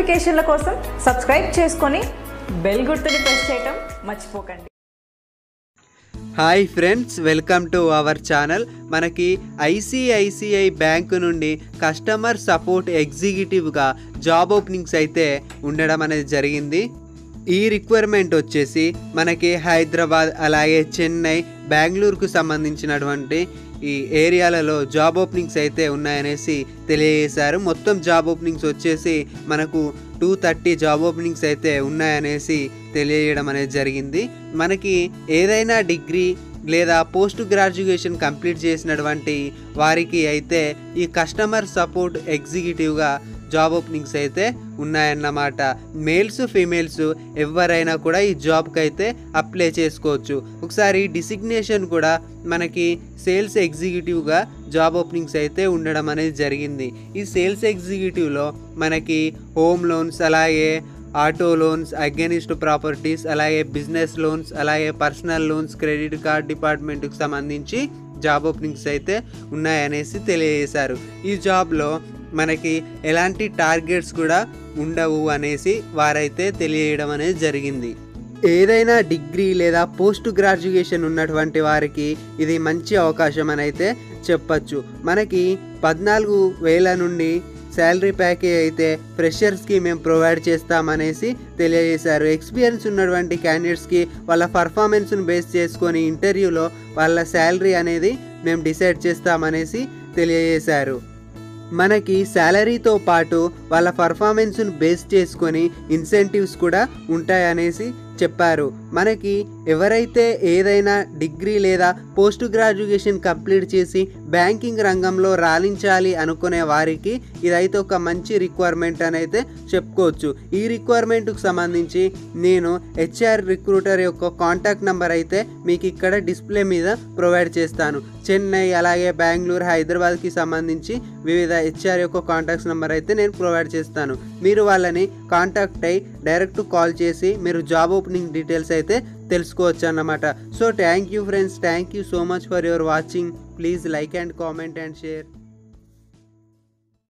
నోటిఫికేషన్ల కోసం సబ్స్క్రైబ్ చేసుకొని బెల్ గుర్తుని ప్రెస్ చేయటం మర్చిపోకండి hi friends welcome to our channel మనకి ఐసిఐసిఐ బ్యాంకు నుండి కస్టమర్ సపోర్ట్ ఎగ్జిక్యూటివ్గా జాబ్ ఓపెనింగ్స్ అయితే ఉండడం అనేది జరిగింది ఈ రిక్వైర్మెంట్ వచ్చేసి మనకి హైదరాబాద్ అలాగే చెన్నై బెంగళూరుకు సంబంధించినటువంటి ఈ ఏరియాలలో జాబ్ ఓపెనింగ్స్ అయితే ఉన్నాయనేసి తెలియజేశారు మొత్తం జాబ్ ఓపెనింగ్స్ వచ్చేసి మనకు టూ థర్టీ జాబ్ ఓపెనింగ్స్ అయితే ఉన్నాయనేసి తెలియజేయడం అనేది జరిగింది మనకి ఏదైనా డిగ్రీ లేదా పోస్ట్ గ్రాడ్యుయేషన్ కంప్లీట్ చేసినటువంటి వారికి అయితే ఈ కస్టమర్ సపోర్ట్ ఎగ్జిక్యూటివ్గా జాబ్ ఓపెనింగ్స్ అయితే ఉన్నాయన్నమాట మేల్స్ ఫీమేల్స్ ఎవరైనా కూడా ఈ జాబ్కి అయితే అప్లై చేసుకోవచ్చు ఒకసారి డిసిగ్నేషన్ కూడా మనకి సేల్స్ ఎగ్జిక్యూటివ్గా జాబ్ ఓపెనింగ్స్ అయితే ఉండడం అనేది జరిగింది ఈ సేల్స్ ఎగ్జిక్యూటివ్లో మనకి హోమ్ లోన్స్ అలాగే ఆటో లోన్స్ అగెనిస్ట్ ప్రాపర్టీస్ అలాగే బిజినెస్ లోన్స్ అలాగే పర్సనల్ లోన్స్ క్రెడిట్ కార్డ్ డిపార్ట్మెంట్కి సంబంధించి జాబ్ ఓపెనింగ్స్ అయితే ఉన్నాయనేసి తెలియజేశారు ఈ జాబ్లో మనకి ఎలాంటి టార్గెట్స్ కూడా ఉండవు అనేసి వారైతే తెలియజేయడం అనేది జరిగింది ఏదైనా డిగ్రీ లేదా పోస్ట్ గ్రాడ్యుయేషన్ ఉన్నటువంటి వారికి ఇది మంచి అవకాశం అని అయితే చెప్పచ్చు మనకి పద్నాలుగు వేల నుండి శాలరీ ప్యాకేజ్ అయితే ఫ్రెషర్స్కి మేము ప్రొవైడ్ చేస్తామనేసి తెలియజేశారు ఎక్స్పీరియన్స్ ఉన్నటువంటి క్యాండిడేట్స్కి వాళ్ళ పర్ఫార్మెన్స్ను బేస్ చేసుకొని ఇంటర్వ్యూలో వాళ్ళ శాలరీ అనేది మేము డిసైడ్ చేస్తామనేసి తెలియజేశారు మనకి శాలరీతో పాటు వాళ్ళ పర్ఫార్మెన్స్ను బేస్ చేసుకొని ఇన్సెంటివ్స్ కూడా ఉంటాయనేసి చెప్పారు మనకి ఎవరైతే ఏదైనా డిగ్రీ లేదా పోస్ట్ గ్రాడ్యుయేషన్ కంప్లీట్ చేసి బ్యాంకింగ్ రంగంలో రాణించాలి అనుకునే వారికి ఇదైతే ఒక మంచి రిక్వైర్మెంట్ అని అయితే చెప్పుకోవచ్చు ఈ రిక్వైర్మెంట్కి సంబంధించి నేను హెచ్ఆర్ రిక్రూటర్ యొక్క కాంటాక్ట్ నెంబర్ అయితే మీకు ఇక్కడ డిస్ప్లే మీద ప్రొవైడ్ చేస్తాను చెన్నై అలాగే బెంగళూరు హైదరాబాద్కి సంబంధించి వివిధ హెచ్ఆర్ యొక్క కాంటాక్ట్స్ నెంబర్ అయితే నేను ప్రొవైడ్ చేస్తాను మీరు వాళ్ళని కాంటాక్ట్ అయ్యి డైరెక్ట్ కాల్ చేసి మీరు జాబ్ ఓపెనింగ్ డీటెయిల్స్ అయితే తెలుసుకోవచ్చు అన్నమాట so thank you friends thank you so much for your watching please like and comment and share